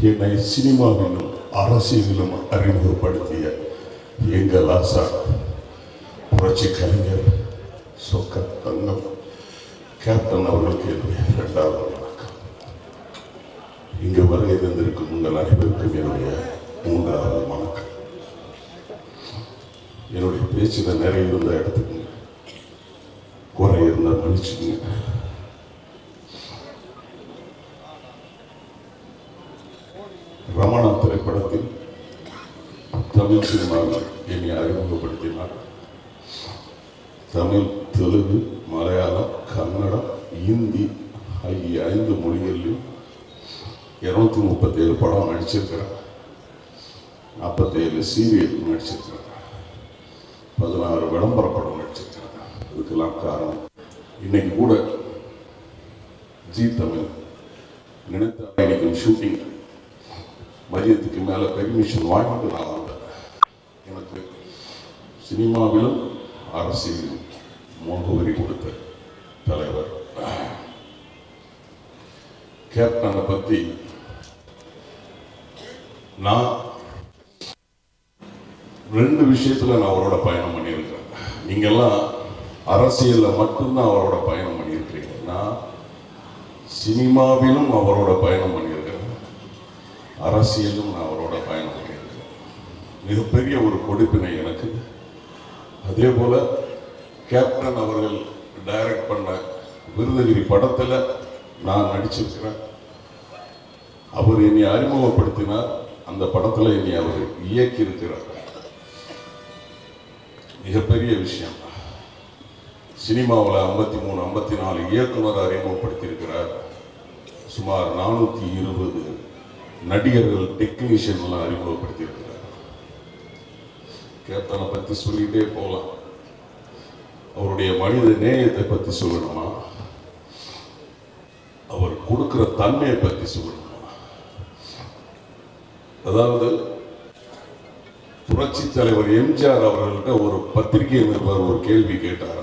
என்னை சினிமாவிலும் அரசியலிலும் அறிமுகப்படுத்திய எங்கள் ஆசா புரட்சி கலைஞர் சொக்க தங்கம் கேப்டன் அவர்களுக்கு என்னுடைய இரண்டாவது வணக்கம் இங்கு வருகை தந்திருக்கும் உங்கள் அனைவருக்கும் என்னுடைய மூன்றாவது வணக்கம் என்னுடைய பேச்சில் நிறைய இருந்த இடத்துக்கு குறை இருந்தால் மன்னிச்சுக்கங்க ரமணா திரைப்படத்தில் தமிழ் சினிமாவில் என்னை அறிமுகப்படுத்தினார் தமிழ் தெலுங்கு மலையாளம் கன்னடம் இந்தி ஆகிய ஐந்து மொழிகளிலும் இருநூத்தி முப்பத்தேழு படம் நடிச்சிருக்கிறேன் நாற்பத்தேழு சீரியல் நடிச்சிருக்கிறேன் பதினாறு விளம்பர படம் நடிச்சிருக்கிறேன் இதுக்கெல்லாம் காரணம் இன்னைக்கு கூட ஜி தமிழ் நினைத்த இன்னைக்கு ஷூட்டிங் மதியத்துக்கு மேலே பெர்மிஷன் வாங்கிட்டு நான் வந்தேன் எனக்கு சினிமாவிலும் அரசியலிலும் முகவரி கொடுத்த தலைவர் கேப்டனை பற்றி நான் ரெண்டு விஷயத்துல நான் அவரோட பயணம் பண்ணியிருக்கேன் நீங்கெல்லாம் அரசியல்ல மட்டும்தான் அவரோட பயணம் பண்ணியிருக்கீங்க நான் சினிமாவிலும் அவரோட பயணம் பண்ணியிருக்கேன் அரசியலும் நான் அவரோட பயணம் பண்ணியிருக்கேன் மிகப்பெரிய ஒரு கொடுப்பினை எனக்கு அதே போல கேப்டன் அவர்கள் டைரக்ட் பண்ண விருதகிரி படத்துல நான் நடிச்சிருக்கிறேன் அவர் என்னை அறிமுகப்படுத்தினார் அந்த படத்துல என்னை அவர் இயக்கி இருக்கிறார் மிகப்பெரிய விஷயம் சினிமாவில் ஐம்பத்தி மூணு ஐம்பத்தி நாலு இயக்குனர் அறிமுகப்படுத்தியிருக்கிறார் சுமார் நானூற்றி இருபது நடிகர்கள் டெக்னீஷியன்லாம் அறிமுகப்படுத்தியிருக்கிறார் கேப்டனை பற்றி சொல்லிட்டே போகலாம் அவருடைய மனித நேயத்தை பற்றி சொல்லணுமா அவர் கொடுக்கிற தன்மையை பற்றி சொல்லணுமா அதாவது புரட்சி தலைவர் எம்ஜிஆர் அவர்கள்ட்ட ஒரு பத்திரிகை நிருபர் ஒரு கேள்வி கேட்டாரா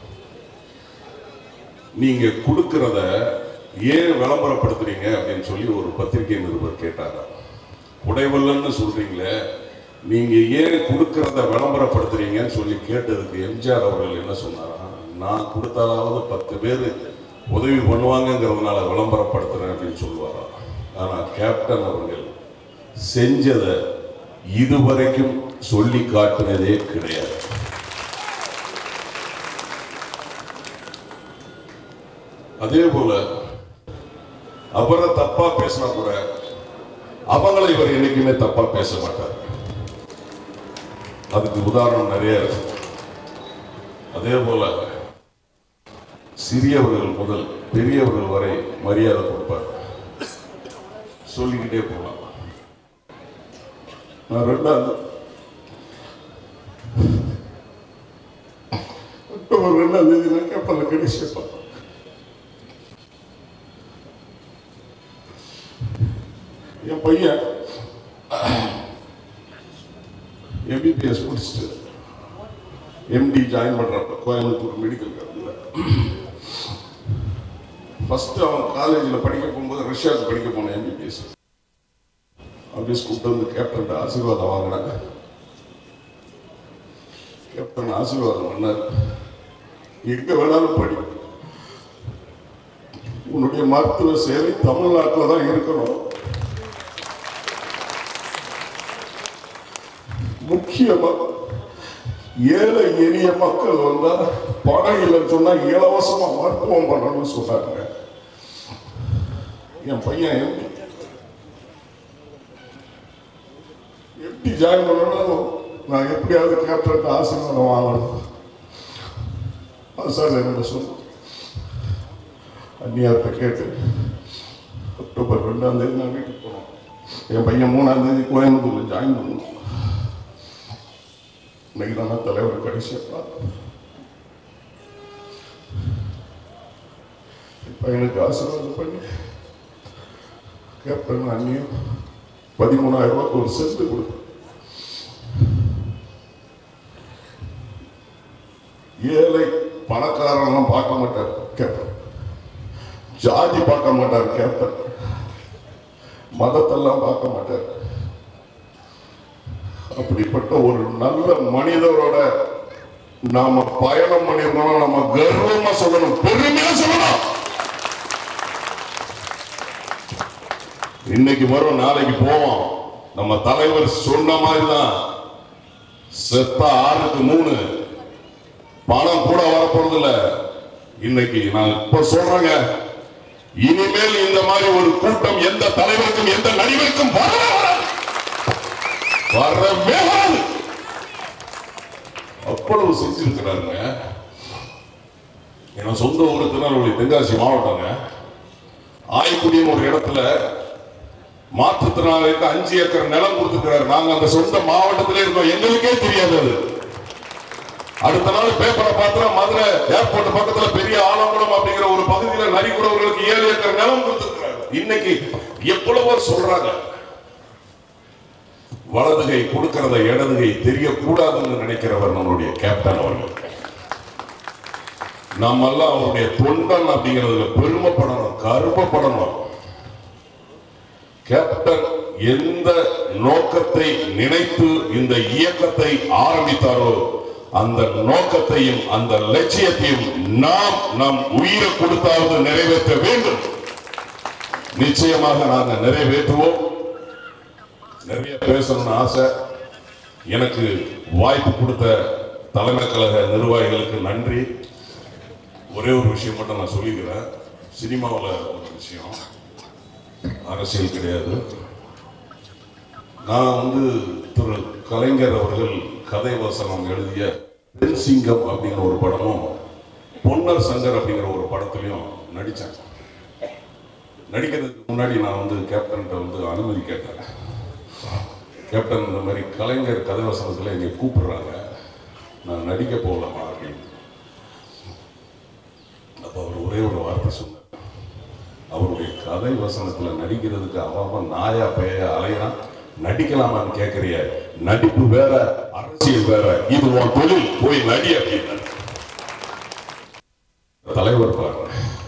நீங்க கொடுக்கறத ஏன் விளம்பரப்படுத்துறீங்க அப்படின்னு சொல்லி ஒரு பத்திரிகை நிருபர் கேட்டாரா உடைவல்லன்னு சொல்றீங்களே நீங்க ஏன் கொடுக்கறத விளம்பரப்படுத்துறீங்கன்னு சொல்லி கேட்டதுக்கு எம்ஜிஆர் அவர்கள் என்ன சொன்னாரா நான் கொடுத்தாலாவது பத்து பேர் உதவி பண்ணுவாங்கங்கிறதுனால விளம்பரப்படுத்துறேன் அப்படின்னு சொல்லுவாரா ஆனா கேப்டன் அவர்கள் செஞ்சதை இதுவரைக்கும் சொல்லி காட்டினதே கிடையாது அதே போல அவரை தப்பா பேசினா கூட அவங்களை இவர் என்னைக்குமே தப்பா பேச மாட்டார் அதுக்கு உதாரணம் நிறைய இருக்கு அதே போல சிறியவர்கள் முதல் பெரியவர்கள் வரை மரியாதை கொடுப்பார் சொல்லிக்கிட்டே போகலாம் நான் ரெண்டாவது அக்டோபர் ரெண்டாம் தேதி நான் கேப்பல கடைசியப்பா என் பையன் எம்பிபிஎஸ் முடிச்சுட்டு எம்டி ஜாயின் பண்றப்ப கோயம்புத்தூர் மெடிக்கல் காலேஜில் ஃபர்ஸ்ட் அவன் காலேஜில் படிக்க போகும்போது ரஷ்யாவுக்கு படிக்க போனேன் எம்பிபிஎஸ் ஆஃபீஸ் கூப்பிட்டு வந்து கேப்டன் ஆசீர்வாதம் வாங்கினாங்க கேப்டன் ஆசீர்வாதம் பண்ணார் எங்க வேணாலும் படி உன்னுடைய மருத்துவ சேவை தமிழ்நாட்டில் தான் இருக்கணும் முக்கியமா ஏழை எளிய மக்கள் வந்தா பணம் இல்லைன்னு சொன்னா இலவசமா மருத்துவம் பண்ணணும்னு சொன்னாங்க என் பையன் எம்பி எப்படி ஜாயின் பண்ணணும் நான் எப்படியாவது கேப்டன் ஆசீர்வாதம் வாங்கணும் அது சார் என்ன சொன்ன அந்நியார்கிட்ட கேட்டு அக்டோபர் ரெண்டாம் தேதி நான் வீட்டுக்கு போனோம் என் பையன் மூணாம் தேதி கோயம்புத்தூர்ல ஜாயின் பண்ணணும் இன்னைக்கு தான் தலைவர் கடைசியா பார்த்தேன் என் பையனுக்கு ஆசீர்வாதம் பண்ணி கேப்டன் அண்ணியும் பதிமூணாயிரம் ரூபாய்க்கு ஒரு செட்டு கொடுத்தேன் ஏழை பணக்காரன்லாம் பார்க்க மாட்டார் கேப்டன் ஜாதி பார்க்க மாட்டார் கேப்டன் மதத்தெல்லாம் பார்க்க மாட்டார் அப்படிப்பட்ட ஒரு நல்ல மனிதரோட நாம பயணம் பண்ணிருக்கோம் நம்ம கர்வமா சொல்லணும் பெருமையா சொல்லணும் இன்னைக்கு வரும் நாளைக்கு போவோம் நம்ம தலைவர் சொன்ன மாதிரி தான் செத்தா ஆறுக்கு மூணு பணம் கூட வரப்போறது இல்ல இன்னைக்கு நான் இப்ப சொல்றேங்க இனிமேல் இந்த மாதிரி ஒரு கூட்டம் எந்த தலைவருக்கும் எந்த நடிகருக்கும் வரவே வராது வரவே வராது அவ்வளவு செஞ்சிருக்கிறாருங்க என் சொந்த ஊர் திருநெல்வேலி தென்காசி மாவட்டங்க ஆய்க்குடியும் ஒரு இடத்துல மாற்றுத்திறனாளிக்கு அஞ்சு ஏக்கர் நிலம் கொடுத்துருக்கிறாரு நாங்க அந்த சொந்த மாவட்டத்திலே இருக்கோம் எங்களுக்கே தெரியாது அது அடுத்த நாள் பேப்பரை பார்த்தா மதுரை ஏர்போர்ட் பக்கத்துல பெரிய ஆலங்குளம் அப்படிங்கிற ஒரு பகுதியில நரிக்குறவர்களுக்கு ஏழு ஏக்கர் நிலம் கொடுத்திருக்கிறாங்க இன்னைக்கு எவ்வளவோ சொல்றாங்க வலதுகை கொடுக்கிறத இடதுகை தெரியக்கூடாதுன்னு நினைக்கிறவர் நம்மளுடைய கேப்டன் அவர்கள் நம்ம எல்லாம் அவருடைய தொண்டன் அப்படிங்கிறதுல பெருமைப்படணும் கருமப்படணும் கேப்டன் எந்த நோக்கத்தை நினைத்து இந்த இயக்கத்தை ஆரம்பித்தாரோ அந்த நோக்கத்தையும் அந்த லட்சியத்தையும் நாம் நம் உயிரை கொடுத்தாவது நிறைவேற்ற வேண்டும் நிச்சயமாக நாங்கள் நிறைவேற்றுவோம் நிறைய பேசணும்னு ஆசை எனக்கு வாய்ப்பு கொடுத்த தலைமை கழக நிர்வாகிகளுக்கு நன்றி ஒரே ஒரு விஷயம் மட்டும் நான் சொல்லிக்கிறேன் சினிமாவில் ஒரு விஷயம் அரசியல் கிடையாது நான் வந்து திரு கலைஞர் அவர்கள் கதை வசனம் எழுதிய பெண் சிங்கம் அப்படிங்கிற ஒரு படமும் பொன்னர் சங்கர் அப்படிங்கிற ஒரு படத்துலையும் நடித்தேன் நடிக்கிறதுக்கு முன்னாடி நான் வந்து கேப்டன்கிட்ட வந்து அனுமதி கேட்டேன் கேப்டன் இந்த மாதிரி கலைஞர் கதை வசனத்தில் என்னை கூப்பிடுறாங்க நான் நடிக்க போகலாமா அப்படின்னு அப்போ அவர் ஒரே ஒரு வார்த்தை சொன்னார் அவருடைய கதை வசனத்தில் நடிக்கிறதுக்கு அவன் நாயா பேயா அலையான் நடிக்கலாமான்னு கேட்கறிய நடிப்பு வேற அரசியல் வேற இது உன் தொழில் போய் நடி அப்படின்னு தலைவர் பாருங்க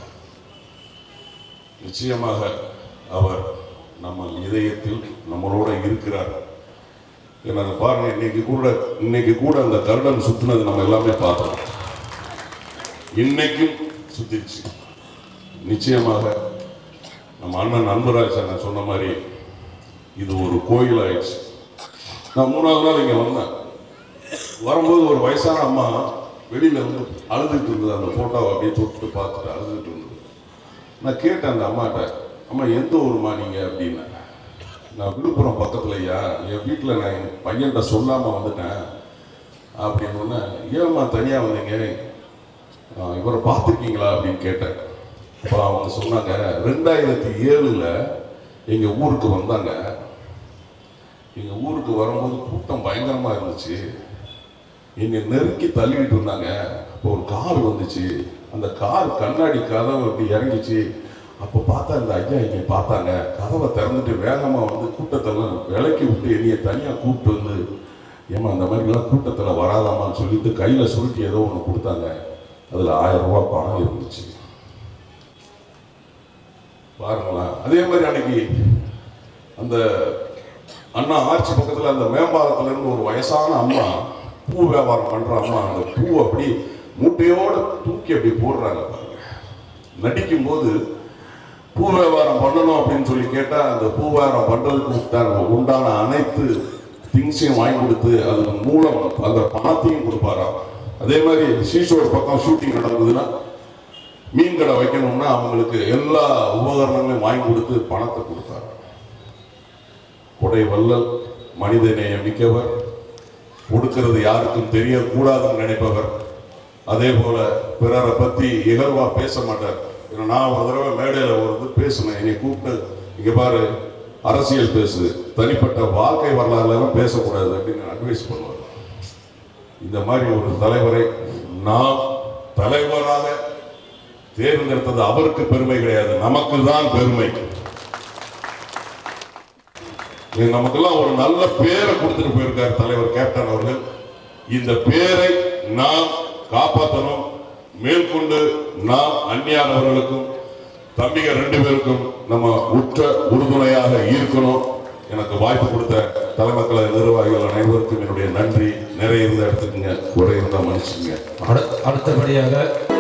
நிச்சயமாக அவர் நம்ம இதயத்தில் நம்மளோட இருக்கிறார் ஏன்னா பாருங்க இன்னைக்கு கூட இன்னைக்கு கூட அந்த கருடன் சுத்தினது நம்ம எல்லாமே பார்த்தோம் இன்னைக்கும் சுத்திருச்சு நிச்சயமாக நம்ம அண்ணன் அன்பராஜ் அண்ணன் சொன்ன மாதிரி இது ஒரு கோயில் ஆயிடுச்சு நான் மூணாவது நாள் இங்கே வந்தேன் வரும்போது ஒரு வயசான அம்மா வெளியில வந்து அழுதுட்டு இருந்தது அந்த போட்டோவை அப்படியே தொட்டு பார்த்துட்டு அழுதுட்டு இருந்தது நான் கேட்டேன் அந்த அம்மாட்ட அம்மா எந்த ஊருமா நீங்க அப்படின்னேன் நான் விழுப்புரம் பக்கத்துலயா என் வீட்டில் நான் என் பையன்கிட்ட சொல்லாமல் வந்துட்டேன் அப்படின்னு உடனே ஏம்மா தனியாக வந்தீங்க ஆ, இவரை பார்த்துருக்கீங்களா அப்படின்னு கேட்டேன் அப்போ அவங்க சொன்னாங்க ரெண்டாயிரத்தி ஏழில் எங்கள் ஊருக்கு வந்தாங்க எங்கள் ஊருக்கு வரும்போது கூட்டம் பயங்கரமாக இருந்துச்சு என்னை நெருக்கி தள்ளிக்கிட்டு இருந்தாங்க அப்போ ஒரு கார் வந்துச்சு அந்த கார் கண்ணாடி கதவு அப்படி இறங்கிச்சு அப்போ பார்த்தா இந்த ஐயா என்னை பார்த்தாங்க கதவை திறந்துட்டு வேகமாக வந்து கூட்டத்தெல்லாம் விலக்கி விட்டு என்னைய தனியாக கூப்பிட்டு வந்து ஏமா அந்த மாதிரிலாம் கூட்டத்தில் வராதாமான்னு சொல்லிட்டு கையில் சுருட்டி ஏதோ ஒன்று கொடுத்தாங்க அதில் ஆயிரம் ரூபாய் பணம் இருந்துச்சு பாருங்களேன் அதே மாதிரி அன்னைக்கு அந்த அண்ணா ஆட்சி பக்கத்தில் அந்த மேம்பாலத்துல இருந்து ஒரு வயசான அம்மா பூ வியாபாரம் பண்ற அம்மா அந்த பூ அப்படி மூட்டையோட தூக்கி அப்படி போடுறாங்க பாருங்க நடிக்கும்போது பூ வியாபாரம் பண்ணணும் அப்படின்னு சொல்லி கேட்டா அந்த பூ வியாபாரம் பண்றதுக்கு உண்டான உண்டான அனைத்து திங்ஸையும் வாங்கி கொடுத்து அது மூலம் அந்த பணத்தையும் கொடுப்பாராம் அதே மாதிரி சீஷோர் பக்கம் ஷூட்டிங் நடந்ததுன்னா மீன் கடை வைக்கணும்னா அவங்களுக்கு எல்லா உபகரணங்களையும் வாங்கி கொடுத்து பணத்தை கொடுத்தாரு கொடை வள்ளல் மனித நேயம் மிக்கவர் கொடுக்கிறது யாருக்கும் தெரியக்கூடாதுன்னு நினைப்பவர் அதே போல பிறரை பத்தி இகழ்வா பேச மாட்டார் ஏன்னா நான் ஒரு தடவை மேடையில் ஒரு இது பேசினேன் என்னை கூப்பிட்டு இங்க பாரு அரசியல் பேசு தனிப்பட்ட வாழ்க்கை வரலாறுலாம் பேசக்கூடாது அப்படின்னு அட்வைஸ் பண்ணுவார் இந்த மாதிரி ஒரு தலைவரை நாம் தலைவராக தேர்ந்தெடுத்தது அவருக்கு பெருமை கிடையாது நமக்கு தான் பெருமை இது நமக்கெல்லாம் ஒரு நல்ல பேரை கொடுத்துட்டு போயிருக்கார் தலைவர் கேப்டன் அவர்கள் இந்த பேரை நாம் காப்பாற்றணும் மேற்கொண்டு நாம் அந்நியார் அவர்களுக்கும் தம்பிங்க ரெண்டு பேருக்கும் நம்ம உற்ற உறுதுணையாக இருக்கணும் எனக்கு வாய்ப்பு கொடுத்த தலைமை கழக நிர்வாகிகள் அனைவருக்கும் என்னுடைய நன்றி நிறைய இருந்த இடத்துக்குங்க குறை இருந்தா மன்னிச்சுங்க அடுத்தபடியாக